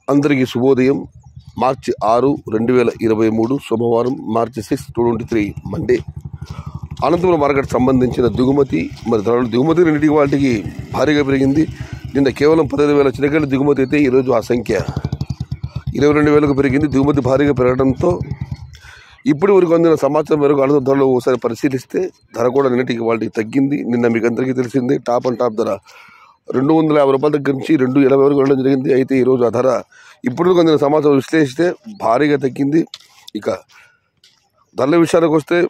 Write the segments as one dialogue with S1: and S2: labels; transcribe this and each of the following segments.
S1: అందరికీ శుభోదయం మార్చి ఆరు రెండు వేల ఇరవై మూడు సోమవారం మార్చి six two twenty three Monday Anantapuram market సంబంధించిన దిగుమతి మరి ధరలు దిగుమతి రెండింటికి వాటికి భారీగా పెరిగింది నిన్న కేవలం పదహైదు వేల చిన్నగడ్డ దిగుమతి అయితే ఈరోజు ఆ సంఖ్య ఇరవై రెండు వేలకు పెరిగింది దిగుమతి భారీగా పెరగడంతో ఇప్పటి వరకు అందిన సమాచారం మేరకు అనంతరం ధరలు ఒకసారి పరిశీలిస్తే ధర కూడా నిన్నటికి వాళ్ళకి తగ్గింది నిన్న మీకు అందరికీ తెలిసింది టాప్ అండ్ టాప్ ధర రెండు వందల యాభై రూపాయల దగ్గర నుంచి రెండు ఎనభై వరకు వెళ్ళడం జరిగింది అయితే ఈరోజు ఆ ధర ఇప్పుడు అందిన సమాచారం విశ్లేషిస్తే భారీగా తగ్గింది ఇక ధరల విషయానికి వస్తే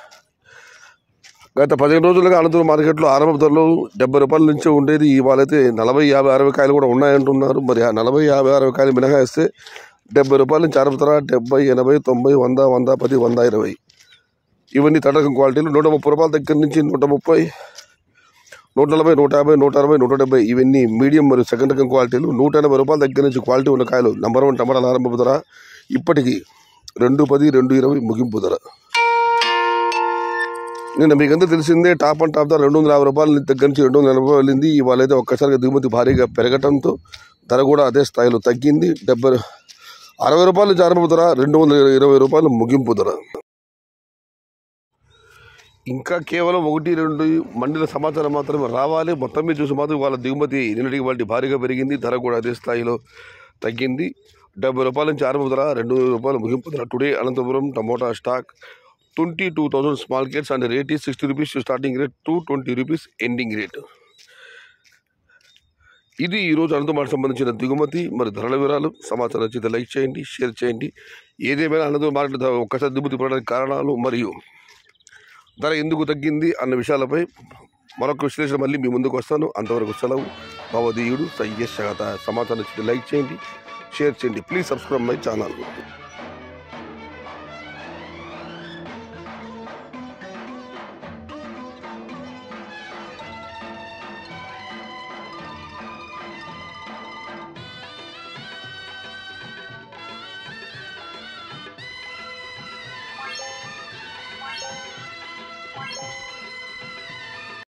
S1: గత పదిహేను రోజులుగా అనంతపురం మార్కెట్లో ఆరంభ ధరలు డెబ్బై రూపాయల నుంచి ఉండేది ఇవాళైతే నలభై యాభై అరవై కాయలు కూడా ఉన్నాయంటున్నారు మరి ఆ నలభై యాభై అరవై కాయలు మినహాయిస్తే డెబ్బై రూపాయల నుంచి ఆరంభ ధర డెబ్బై ఎనభై తొంభై వంద వంద పది వంద ఇరవై ఇవన్నీ తడకం క్వాలిటీలు నూట ముప్పై రూపాయల దగ్గర నుంచి నూట ముప్పై నూట నలభై నూట యాభై నూట అరవై నూట డెబ్బై ఇవన్నీ మీడియం మరియు సెకండ్ రకం క్వాలిటీలు నూట ఎనభై రూపాయల దగ్గర నుంచి క్వాలిటీ ఉన్న కాయలు నంబర్ వన్ టమాటాల ఆరంభపు ధర ఇప్పటికీ రెండు పది రెండు ఇరవై ముగింపు ధర నిన్న మీకు అందరూ తెలిసిందే టాప్ అండ్ టాప్ ధర రెండు వందల యాభై రూపాయల దగ్గర నుంచి రెండు వందల ఎనభై వెళ్ళింది ఇవాళ అయితే ఒక్కసారిగా దిగుమతి భారీగా పెరగటంతో ధర కూడా అదే స్థాయిలో తగ్గింది డెబ్బై అరవై రూపాయల నుంచి ఆరంభ ధర రెండు వందల ఇరవై రూపాయలు ముగింపు ధర ఇంకా కేవలం ఒకటి రెండు మండల సమాచారం మాత్రమే రావాలి మొత్తం మీద చూసి మాత్రం వాళ్ళ దిగుమతి నిన్నటికి వాళ్ళకి భారీగా పెరిగింది ధర కూడా అదే స్థాయిలో తగ్గింది డెబ్బై రూపాయల నుంచి ఆరంభ ధర రెండు వేల రూపాయలు ముగింపు ధర today Anantapuram tomato stock twenty two thousand small crates and rate ఈ sixty rupees starting rate two twenty rupees ending rate ఇది ఈరోజు అనంతపురం సంబంధించిన దిగుమతి మరి ధరల వివరాలు సమాచారం వచ్చింది లైక్ చేయండి షేర్ చేయండి ఏదేమైనా అనంతపురం మార్కెట్ ధర ఒక్కసారి దిగుమతి పడడానికి కారణాలు మరియు ధర ఎందుకు తగ్గింది అన్న విషయాలపై మరొక విశ్లేషణ మళ్ళీ మీ ముందుకు వస్తాను అంతవరకు సెలవు భవదీయుడు సయ్యేష్ సమాచారం ఇచ్చి లైక్ చేయండి షేర్ చేయండి ప్లీజ్ సబ్స్క్రైబ్ మై ఛానల్